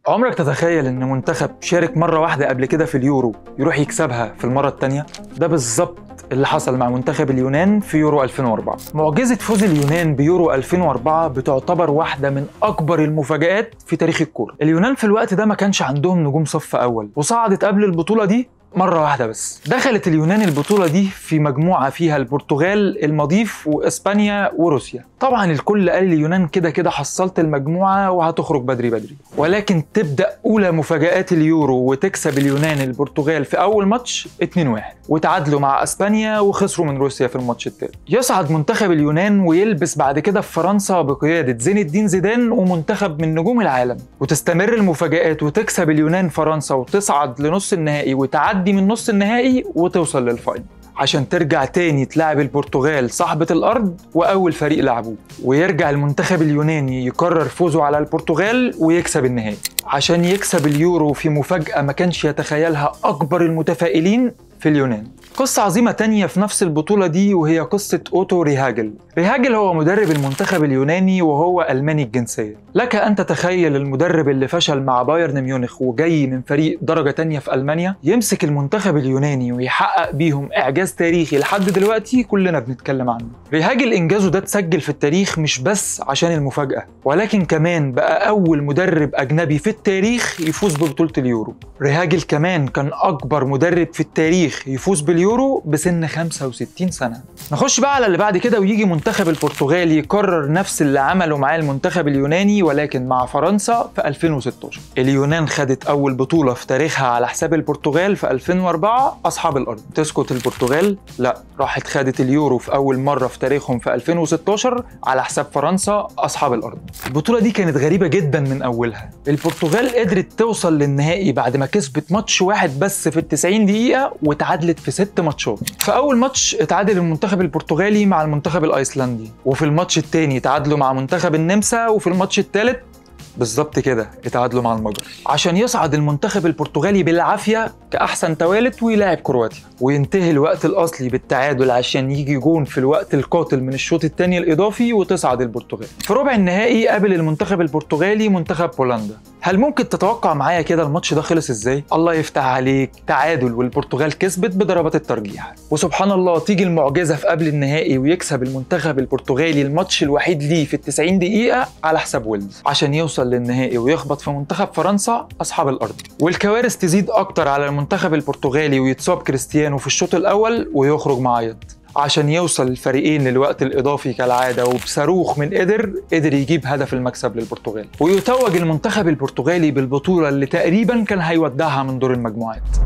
عمرك تتخيل ان منتخب شارك مره واحده قبل كده في اليورو يروح يكسبها في المره الثانيه ده بالظبط اللي حصل مع منتخب اليونان في يورو 2004 معجزه فوز اليونان بيورو 2004 بتعتبر واحده من اكبر المفاجآت في تاريخ الكوره اليونان في الوقت ده ما كانش عندهم نجوم صف اول وصعدت قبل البطوله دي مرة واحدة بس دخلت اليونان البطولة دي في مجموعة فيها البرتغال المضيف وإسبانيا وروسيا طبعا الكل قال اليونان كده كده حصلت المجموعة وهتخرج بدري بدري ولكن تبدأ أولى مفاجآت اليورو وتكسب اليونان البرتغال في أول ماتش 2-1 وتعادلوا مع أسبانيا وخسروا من روسيا في الماتش التاني يصعد منتخب اليونان ويلبس بعد كده في فرنسا بقيادة زين الدين زيدان ومنتخب من نجوم العالم وتستمر المفاجآت وتكسب اليونان فرنسا وتصعد لنص النهائي وتعدي من نص النهائي وتوصل للفاينل عشان ترجع تاني تلعب البرتغال صاحبة الأرض وأول فريق لعبوه ويرجع المنتخب اليوناني يقرر فوزه على البرتغال ويكسب النهائي عشان يكسب اليورو في مفاجأة ما كانش يتخيلها أكبر المتفائلين في اليونان قصة عظيمة تانية في نفس البطولة دي وهي قصة أوتو ريهاجل ريهاجل هو مدرب المنتخب اليوناني وهو ألماني الجنسية لك أن تتخيل المدرب اللي فشل مع بايرن ميونخ وجاي من فريق درجة تانية في ألمانيا يمسك المنتخب اليوناني ويحقق بيهم إعجاز تاريخي لحد دلوقتي كلنا بنتكلم عنه ريهاجل إنجازه ده اتسجل في التاريخ مش بس عشان المفاجأة ولكن كمان بقى أول مدرب أجنبي في التاريخ يفوز ببطولة اليورو ريهاجل كمان كان أكبر مدرب في التاريخ يفوز باليورو بسن 65 سنة نخش بقى على اللي بعد كده ويجي منتخب البرتغال يكرر نفس اللي عمله معاه المنتخب اليوناني ولكن مع فرنسا في 2016 اليونان خدت أول بطولة في تاريخها على حساب البرتغال في 2004 أصحاب الأرض تسكت البرتغال؟ لا راحت خدت اليورو في أول مرة في تاريخهم في 2016 على حساب فرنسا أصحاب الأرض البطولة دي كانت غريبة جدا من أولها البرتغال قدرت توصل للنهائي بعد ما كسبت ماتش واحد بس في ال 90 دقيقة وتعادلت في ست ماتشات في أول ماتش اتعادل المنتخب البرتغالي مع المنتخب الأيسلندي وفي الماتش التاني تعادلوا مع منتخب النمسا وفي الماتش التالت بالظبط كده اتعادلوا مع المجر عشان يصعد المنتخب البرتغالي بالعافيه كاحسن توالت ويلاعب كرواتيا وينتهي الوقت الاصلي بالتعادل عشان يجي جون في الوقت القاتل من الشوط الثاني الاضافي وتصعد البرتغال في ربع النهائي قابل المنتخب البرتغالي منتخب بولندا هل ممكن تتوقع معايا كده الماتش ده خلص ازاي الله يفتح عليك تعادل والبرتغال كسبت بضربات الترجيح وسبحان الله تيجي المعجزه في قبل النهائي ويكسب المنتخب البرتغالي الماتش الوحيد ليه في ال 90 دقيقه على حساب ويلز عشان يوصل للنهائي ويخبط في منتخب فرنسا اصحاب الارض والكوارث تزيد اكتر على المنتخب البرتغالي ويتصاب كريستيانو في الشوط الاول ويخرج معيط عشان يوصل الفريقين للوقت الاضافي كالعاده وبصاروخ من قدر قدر يجيب هدف المكسب للبرتغال ويتوج المنتخب البرتغالي بالبطوله اللي تقريبا كان هيودعها من دور المجموعات